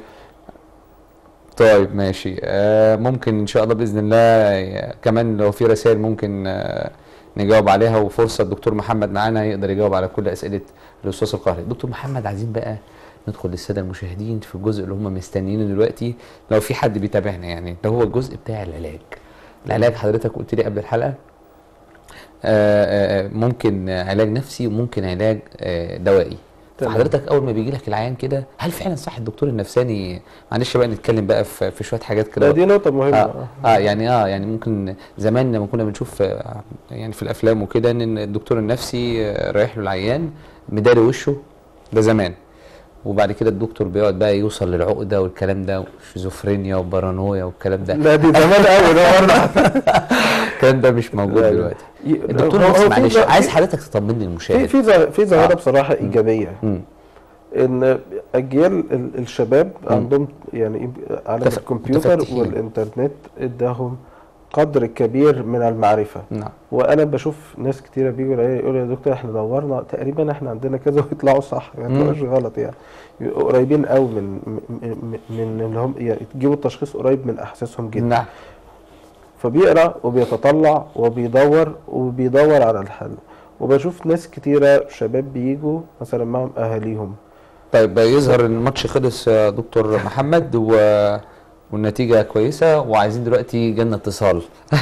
طيب ماشي آه ممكن ان شاء الله باذن الله ي- كمان لو في رسائل ممكن آه نجاوب عليها وفرصه الدكتور محمد معانا يقدر يجاوب على كل اسئله الاستاذ القاهري دكتور محمد عايزين بقى ندخل للساده المشاهدين في الجزء اللي هم مستنيينه دلوقتي لو في حد بيتابعنا يعني ده هو الجزء بتاع العلاج العلاج حضرتك قلت لي قبل الحلقه آه، آه، آه، ممكن علاج نفسي وممكن علاج آه، دوائي تمام. فحضرتك اول ما بيجي لك العيان كده هل فعلا صح الدكتور النفساني معلش بقى نتكلم بقى في, في شويه حاجات كده لا دي نقطة مهمة اه, آه يعني اه يعني ممكن زمان لما كنا بنشوف آه، يعني في الافلام وكده ان الدكتور النفسي آه، رايح له العيان مداري وشه ده زمان وبعد كده الدكتور بيقعد بقى يوصل للعقده والكلام ده وشيزوفرينيا وبارانويا والكلام ده لا دي زمان قوي ده والله الكلام ده مش موجود لا، لا. دلوقتي ي- الدكتور هو- النفسي هو في معلش ظا- عايز في- حضرتك تطمني في المشاهد في ظا- في ظاهرة آه. بصراحة إيجابية مم. إن أجيال ال- الشباب مم. عندهم يعني إيه عالم متف- الكمبيوتر متفتحين. والإنترنت إداهم قدر كبير من المعرفة نعم وانا بشوف ناس كتيره بيجوا عليا يقولوا يا دكتور احنا دورنا تقريبا احنا عندنا كذا ويطلعوا صح ما مم. يطلعوش غلط يعني يبقوا قريبين قوي من من من ان هم يعني تجيبوا التشخيص قريب من احساسهم جدا نعم فبيقرا وبيتطلع وبيدور وبيدور على الحل وبشوف ناس كتيره شباب بيجوا مثلا معهم اهاليهم طيب يظهر ان الماتش خلص يا دكتور محمد و... والنتيجة كويسة وعايزين دلوقتي جالنا اتصال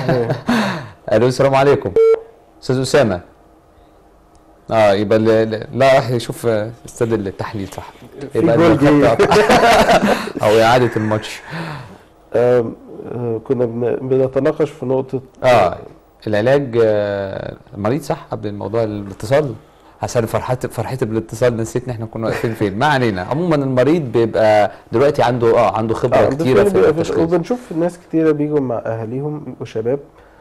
الو السلام عليكم استاذ اسامة اه يبقى ال- ال- لا راح يشوف آه، استاد التحليل صح في يبقى جول الخط جه. قطع. او اعادة الماتش آم، آه، كنا بن- بنتناقش في نقطه اه العلاج آه، المريض صح قبل الموضوع الاتصال عشان فرحت فرحتي بالاتصال نسيتني احنا كنا واقفين فين ما علينا عموما المريض بيبقى دلوقتي عنده اه عنده خبره آه، كتيره بس في بيبقى التشخيص وبنشوف ناس كتيرة بيجوا مع أهاليهم وشباب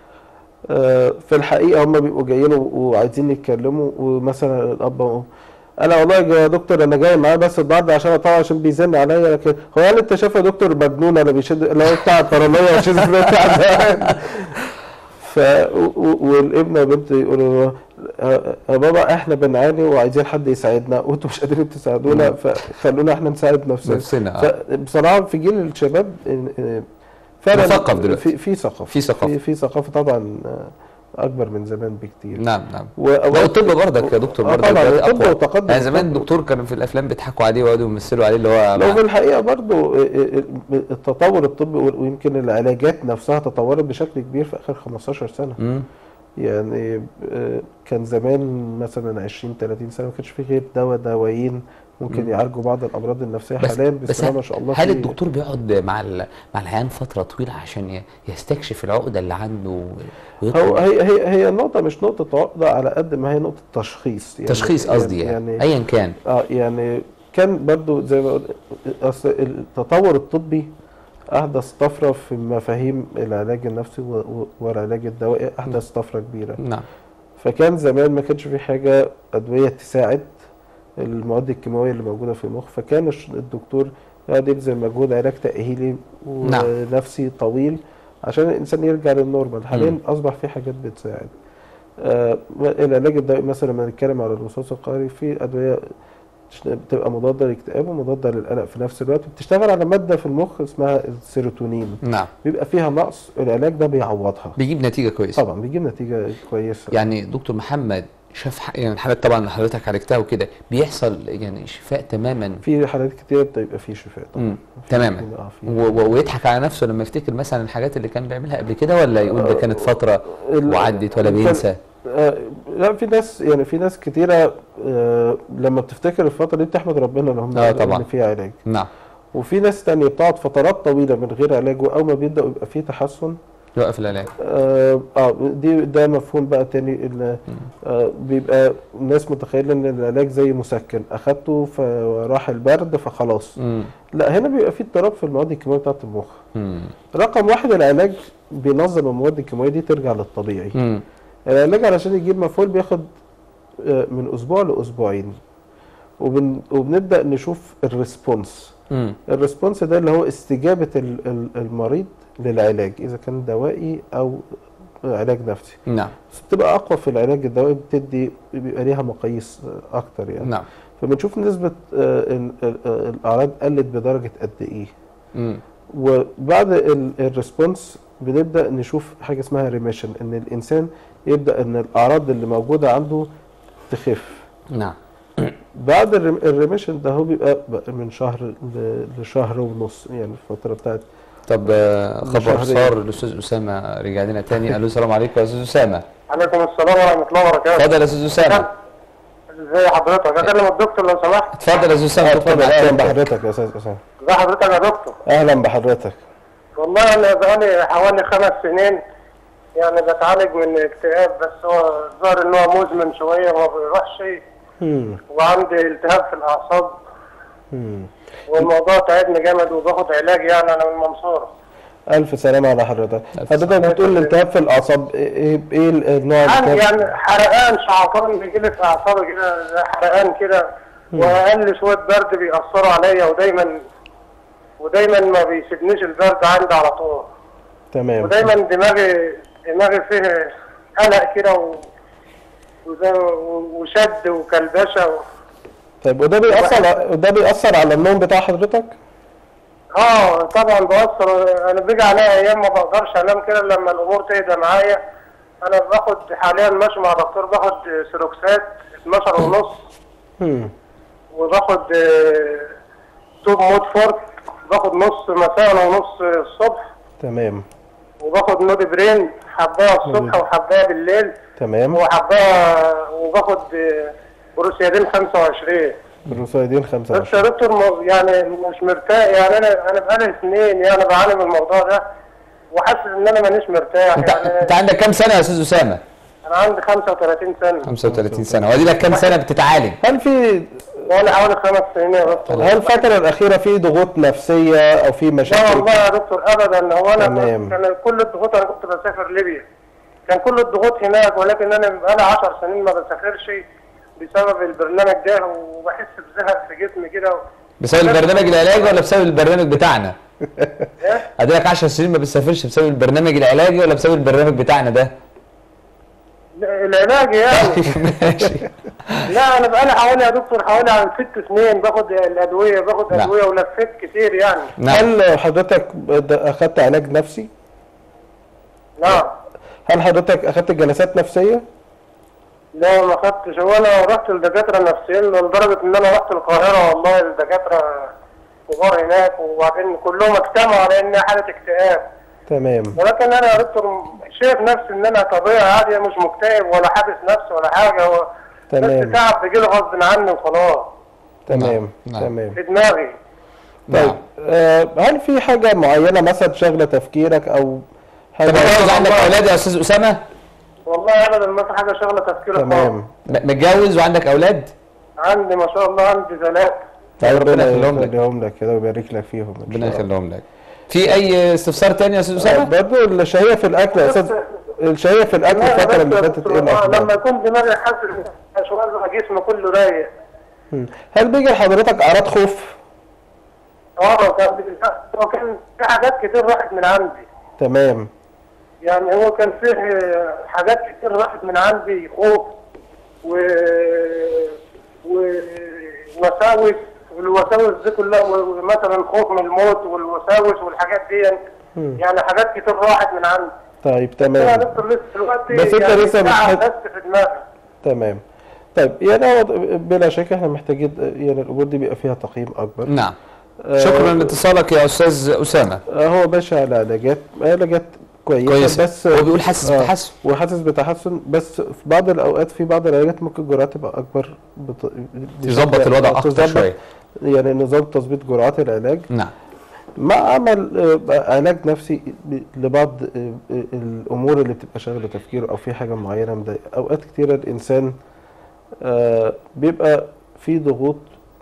آه، في الحقيقة هم بيبقوا جايين و- وعايزين يتكلموا ومثلا الأب أو أنا والله يا دكتور أنا جاي معاه بس النهارده عشان طبعا عشان بيزن عليا لكن هو هل أنت شايف يا دكتور مجنون أنا بيشد اللي هو بتاع البارانويا والشيزوفرينيا بتاع زمان ف و- و- والابن والبنت يقولوا له، آه، يا بابا احنا بنعاني وعايزين حد يساعدنا وانتوا مش قادرين تساعدونا فخلونا احنا نساعد نفسنا نفسنا آه. فبصراحه في جيل الشباب إن- إن فعلا مثقف دلوقتي. في في ثقافه في ثقافة. في, في ثقافه طبعا آه، اكبر من زمان بكتير نعم نعم و- لا الطب برضك يا دكتور آه برضك طبعا دلوقتي الطب اقوى وتقدم يعني زمان الطب. الدكتور كانوا في الافلام بيضحكوا عليه ويقعدوا يمثلوا عليه اللي هو لو مع- في الحقيقه برضو آه، آه، آه، التطور الطبي ويمكن العلاجات نفسها تطورت بشكل كبير في اخر 15 سنه مم. يعني آه، كان زمان مثلا 20 30 سنه ما كانش في غير دواء دوايين ممكن مم. يعالجوا بعض الامراض النفسيه بس حاليا بس بسم الله ما شاء الله هل في- الدكتور بيقعد مع ال- مع العيان فتره طويله عشان ي- يستكشف العقده اللي عنده هو ويطلب هي هي هي النقطة مش نقطة عقدة على قد ما هي نقطة تشخيص يعني تشخيص قصدي يعني, يعني ايا كان اه يعني كان برضو زي ما قلت اصل التطور الطبي احدث طفرة في مفاهيم العلاج النفسي و- و- والعلاج الدوائي احدث طفرة كبيرة نعم فكان زمان ما كانش في حاجة ادوية تساعد المواد الكيماوية اللي موجودة في المخ فكان الش- الدكتور يقعد يبذل مجهود علاج تأهيلي نعم. ونفسي طويل عشان الانسان يرجع للنورمال حاليا مم. اصبح في حاجات بتساعد آه العلاج الدوائي مثلا لما نتكلم على الوسواس القهري في ادويه تش- بتبقى مضاده للاكتئاب ومضاده للقلق في نفس الوقت بتشتغل على ماده في المخ اسمها السيروتونين نعم بيبقى فيها نقص العلاج ده بيعوضها بيجيب نتيجه كويسه طبعا بيجيب نتيجه كويسه يعني دكتور محمد شاف ح- يعني الحالات طبعا اللي حضرتك عالجتها وكده بيحصل يعني شفاء تماما في حالات كتير بتبقى في شفاء طبعا مم. في- تماما اه في و- و- ويضحك على نفسه لما يفتكر مثلا الحاجات اللي كان بيعملها قبل كده ولا يقول ده كانت فتره ال- وعدت ولا كان- بينسى آه، لا في ناس يعني في ناس كتيرة آه، لما بتفتكر الفترة دي بتحمد ربنا ان هم آه، طبعا. ان في علاج نعم وفي ناس تانية بتقعد فترات طويلة من غير علاج واول ما بيبدأ يبقى فيه تحسن يوقف العلاج اه آه، دي ده مفهوم بقى تاني ان آه بيبقى الناس متخيلة ان العلاج زي مسكن اخدته فراح البرد فخلاص مم. لا هنا بيبقى فيه اضطراب في المواد الكيماوية بتاعة المخ مم. رقم واحد العلاج بينظم المواد الكيماوية دي ترجع للطبيعي مم. العلاج علشان يجيب مفعول بياخد آه، من اسبوع لاسبوعين وبن وبنبدا نشوف الريسبونس مم. الريسبونس ده اللي هو استجابه ال- ال- المريض للعلاج اذا كان دوائي او علاج نفسي نعم بس بتبقى اقوى في العلاج الدوائي بتدي بيبقى ليها مقاييس آه، اكتر يعني نعم فبنشوف نسبه آه، ال- ال- آه، الاعراض قلت بدرجه قد ايه مم. وبعد ال- الريسبونس بنبدا نشوف حاجه اسمها ريميشن ان الانسان يبدا ان الاعراض اللي موجوده عنده تخف نعم بعد الريم- الريميشن ده هو بيبقى بقى من شهر ل- لشهر ونص يعني الفتره بتاعت طب آه، خبر شهرين. صار الاستاذ اسامه رجع لنا تاني قال له السلام عليكم يا استاذ اسامه عليكم السلام ورحمة الله وبركاته. اتفضل يا استاذ اسامه ازي حضرتك؟ اكلم الدكتور لو سمحت. اتفضل يا استاذ اسامه دكتور اتفضل اهلا معاك. بحضرتك يا استاذ اسامه ازي حضرتك يا دكتور؟ اهلا بحضرتك والله انا بقالي حوالي خمس سنين يعني بتعالج من اكتئاب بس هو الظاهر ان هو مزمن شوية ما بيروحش مم. وعندي التهاب في الاعصاب مم. والموضوع تعبني جامد وباخد علاج يعني انا من المنصورة. الف سلامه على حضرتك ألف حضرتك بتقول الالتهاب في الاعصاب ايه ايه إيه النوع عندي الالتهاب يعني حرقان شعطان بيجي لي في اعصابي كده زي حرقان كده واقل شويه برد بيأثروا عليا ودايما ودايما ما بيسيبنيش البرد عندي على طول تمام ودايما دماغي دماغي فيه قلق كده و... وزي وشد وكلبشه و... طيب وده بيأثر ع- وده بيأثر على النوم بتاع حضرتك اه طبعا بأثر انا بيجي عليا ايام ما بقدرش انام كده لما الامور تهدى معايا انا باخد حاليا ماشي مع دكتور باخد سيروكسات 12 ونص مم. وباخد آه، توب مود فورت باخد نص مساء ونص الصبح تمام وباخد نودي برين حبايه الصبح وحبايه بالليل تمام وحبايه وباخد آه، بروسيادين 25 بروسايدين بس 25 يا دكتور م- يعني مش مرتاح يعني انا انا بقالي سنين يعني بعاني من الموضوع ده وحاسس ان انا مانيش مرتاح انت يعني انت عندك كام سنه يا استاذ اسامه انا عندي 35 سنه 35 سنه وادي لك كام سنه بتتعالج هل في وانا حوالي خمس سنين يا دكتور هل الفترة الأخيرة في ضغوط نفسية أو في لا مشاكل والله يا دكتور ابدا هو انا تمام. كان كل الضغوط انا كنت بسافر ليبيا كان كل الضغوط هناك ولكن انا بقالي 10 سنين ما بسافرش بسبب البرنامج ده وبحس بزهق في جسمي كده بسبب البرنامج العلاجي ولا بسبب البرنامج بتاعنا؟ إيه؟ ادي لك 10 سنين ما بتسافرش بسبب البرنامج العلاجي ولا بسبب البرنامج بتاعنا ده؟ العلاج يعني ماشي لا انا بقالي حوالي يا دكتور حوالي عن ست سنين باخد الادويه باخد نعم. ادويه ولفيت كتير يعني نعم هل حضرتك د- أخدت علاج نفسي؟ نعم هل حضرتك أخدت جلسات نفسية؟ لا ما خدتش هو انا رحت لدكاتره نفسيين لدرجه ان انا رحت القاهره والله الدكاتره كبار هناك وبعدين كلهم اجتمعوا على ان حاله اكتئاب تمام ولكن انا يا دكتور شايف نفسي ان انا طبيعي عادي مش مكتئب ولا حابس نفسي ولا حاجه هو تمام. بس تعب بيجيلي غصب عني وخلاص تمام نعم. تمام في دماغي طيب نعم. آه هل في حاجه معينه مثلا شاغله تفكيرك او حاجه طب متجوز عندك اولاد يا استاذ اسامه والله ابدا ما في حاجه شغله تفكيري خالص تمام م- متجوز وعندك اولاد عندي ما شاء الله عندي ثلاثه طيب ربنا ربنا يخليهم لك. يخليهم لك كده ويبارك لك فيهم إن ربنا شاء الله. يخليهم لك في اي استفسار تاني يا استاذ آه، اسامه برضه الشهيه في الاكل يا استاذ الشهيه في الاكل دماغي الفتره بس اللي يا فاتت دكتور، ايه آه، لما الاخبار؟ يكون دماغي حاسس شويه جسمي كله رايق مم. هل بيجي لحضرتك اعراض خوف؟ اه كان هو كان في حاجات كتير راحت من عندي تمام يعني هو كان فيه حاجات كتير راحت من عندي خوف و ووساوس والوساوس دي كلها ومثلا خوف من الموت والوساوس والحاجات دي يعني حاجات كتير راحت من عندي طيب انا تمام دكتور لسه دلوقتي بس أنت يعني لسه مش تعب حاسس- بس في دماغي تمام طيب يعني هو بلا شك احنا محتاجين يعني الامور دي بيبقى فيها تقييم اكبر نعم آه، شكرا لاتصالك يا استاذ اسامه آه، هو ماشي على علاجات علاجات كويسه كويس بس هو بيقول حاسس آه، بتحسن وحاسس بتحسن بس في بعض الاوقات في بعض العلاجات ممكن جرعات تبقى اكبر بط... تظبط بشكل- الوضع آه، اكتر تظبط شويه يعني نظام تظبيط جرعات العلاج نعم مع عمل آه، علاج نفسي ب- لبعض آه، آه، الامور اللي بتبقى شاغله تفكيره او في حاجه معينه مضايقه اوقات كتيره الانسان آه، بيبقى في ضغوط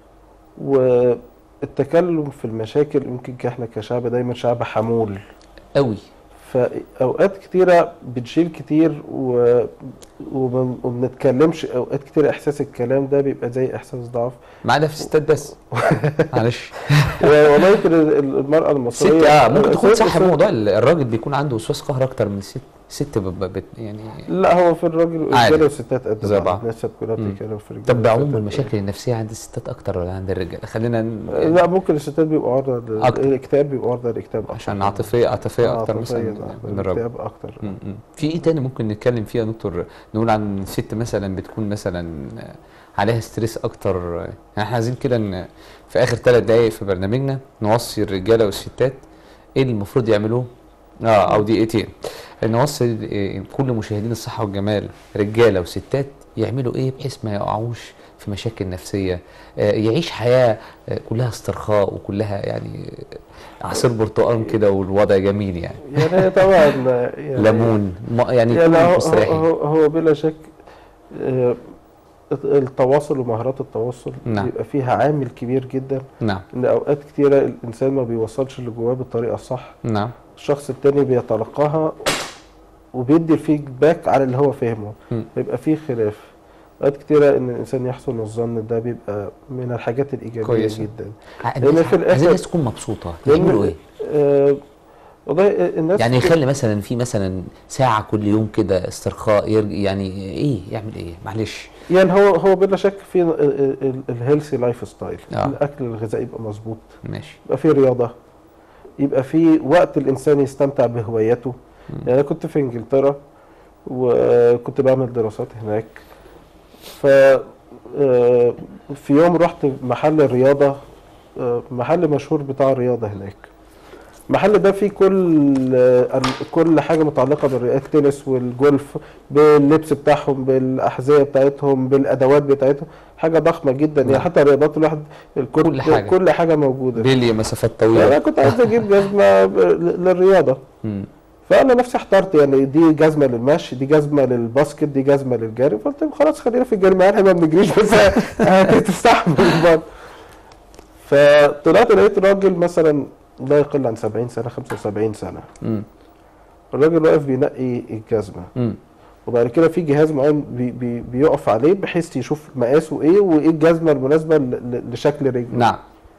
والتكلم في المشاكل يمكن احنا كشعب دايما شعب حمول قوي فاوقات كتيره بنشيل كتير و... وما وما بنتكلمش اوقات كتير احساس الكلام ده بيبقى زي احساس ضعف ما عدا في الستات بس معلش والله يمكن ال- المراه المصريه ست اه ممكن تكون ست- صح ست- موضوع ال- الراجل بيكون عنده وسواس قهر اكتر من الست ست ب- ب- بت يعني لا هو في الراجل عادي. الرجاله والستات قد زي بعض بعض. الناس كلها مم. بتتكلم في الرجاله طب بعموم والستات. المشاكل النفسيه عند الستات اكتر ولا عند الرجاله خلينا ن- لا ممكن الستات بيبقوا عرضه لل- أكتر. الاكتئاب بيبقوا عرضه للاكتئاب اكتر عشان عاطفيه عاطفيه اكتر مثلا عاطفياً، من آه، الراجل الاكتئاب اكتر م- م. في ايه تاني ممكن نتكلم فيها يا دكتور نقول عن ست مثلا بتكون مثلا عليها ستريس اكتر يعني احنا عايزين كده ان في اخر ثلاث دقائق في برنامجنا نوصي الرجاله والستات ايه اللي المفروض يعملوه اه او دقيقتين نوصي إيه، كل مشاهدين الصحه والجمال رجاله وستات يعملوا ايه بحيث ما يقعوش في مشاكل نفسيه آه، يعيش حياه آه، كلها استرخاء وكلها يعني عصير برتقال كده والوضع جميل يعني يعني طبعا يعني ليمون ما- يعني يعني كلهم هو, هو, مستريحين هو, هو بلا شك آه، التواصل ومهارات التواصل نعم. بيبقى فيها عامل كبير جدا نعم ان اوقات كتيره الانسان ما بيوصلش اللي جواه بالطريقه الصح نعم الشخص التاني بيتلقاها وبيدي الفيدباك على اللي هو فاهمه م. بيبقى فيه خلاف اوقات كتيره ان الانسان يحسن الظن ده بيبقى من الحاجات الايجابيه كويسة. جدا الناس في الآخر- عايزين الناس تكون مبسوطه لأن- يعملوا ايه؟ آه والله الناس يعني يخلي مثلا في مثلا ساعه كل يوم كده استرخاء يرج... يعني ايه يعمل ايه؟ معلش يعني هو هو بلا شك في الهيلثي لايف ستايل آه. الاكل الغذائي يبقى مظبوط ماشي يبقى في رياضه يبقى في وقت الانسان يستمتع بهواياته يعني انا كنت في انجلترا وكنت بعمل دراسات هناك ف آه، في يوم رحت محل الرياضه آه، محل مشهور بتاع الرياضه هناك المحل ده فيه كل آه، كل حاجه متعلقه بالرياضه التنس والجولف باللبس بتاعهم بالاحذيه بتاعتهم بالادوات بتاعتهم حاجه ضخمه جدا يعني نعم. حتى الرياضات الواحد الكل كل حاجة. كل حاجه موجوده بيلي مسافات انا طويله كنت عايز اجيب جزمه ب- للرياضه مم. فانا نفسي احترت يعني دي جزمه للمشي دي جزمه للباسكت دي جزمه للجري فقلت لهم خلاص خلينا في الجري معانا ما بنجريش بس هتستحمل برضه فطلعت لقيت راجل مثلا لا يقل عن 70 سنه 75 سنه مم. الراجل واقف بينقي الجزمه مم. وبعد كده في جهاز معين بي بي بيقف عليه بحيث يشوف مقاسه ايه وايه الجزمه المناسبه ل- ل- لشكل رجله نعم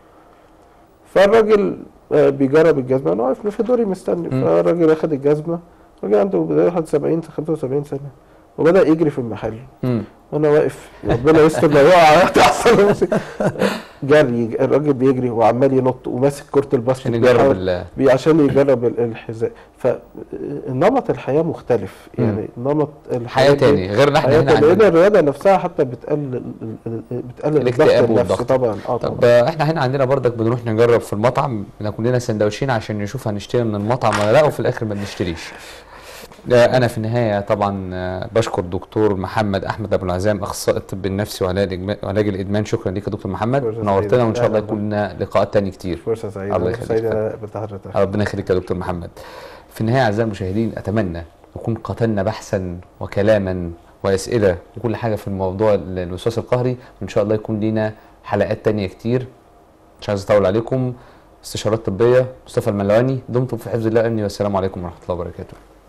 فالراجل آه، بيجرب الجزمه انا واقف في دوري مستني مم. فالراجل اخد الجزمه الراجل عنده بداية واحد 70 75 سنه وبدا يجري في المحل مم. وانا واقف ربنا يستر لو يقع تحصل جري الراجل بيجري وعمال ينط وماسك كرة الباسكت عشان يجرب بيحاول- ال- بي- عشان يجرب ال- الحذاء فنمط الحياة مختلف يعني نمط الحياة حياه دي- تاني غير اللي احنا حياة هنا تانية. لان عندنا الرياضة نفسها حتى بتقلل ال- ال- بتقلل الضغط الاكتئاب النفسي والضغط. طبعا اه طب طبعا آه، احنا هنا عندنا برضك بنروح نجرب في المطعم ناكل لنا سندوتشين عشان نشوف هنشتري من المطعم ولا لا وفي الاخر ما بنشتريش آه، انا في النهايه طبعا آه، بشكر دكتور محمد احمد ابو العزام اخصائي الطب النفسي وعلاج الإجما- وعلاج الادمان شكرا ليك يا دكتور محمد فرصة نورتنا سعيدة. وان شاء الله أهلا يكون لنا لقاءات تاني كتير فرصة سعيدة الله يخليك. سعيدة أنا بتحرك ربنا يخليك يا دكتور محمد في النهايه اعزائي المشاهدين اتمنى نكون قتلنا بحثا وكلاما واسئله وكل حاجه في الموضوع ال- الوسواس القهري وان شاء الله يكون لينا حلقات تانية كتير مش عايز اطول عليكم استشارات طبيه مصطفى الملواني دمتم في حفظ الله امني والسلام عليكم ورحمه الله وبركاته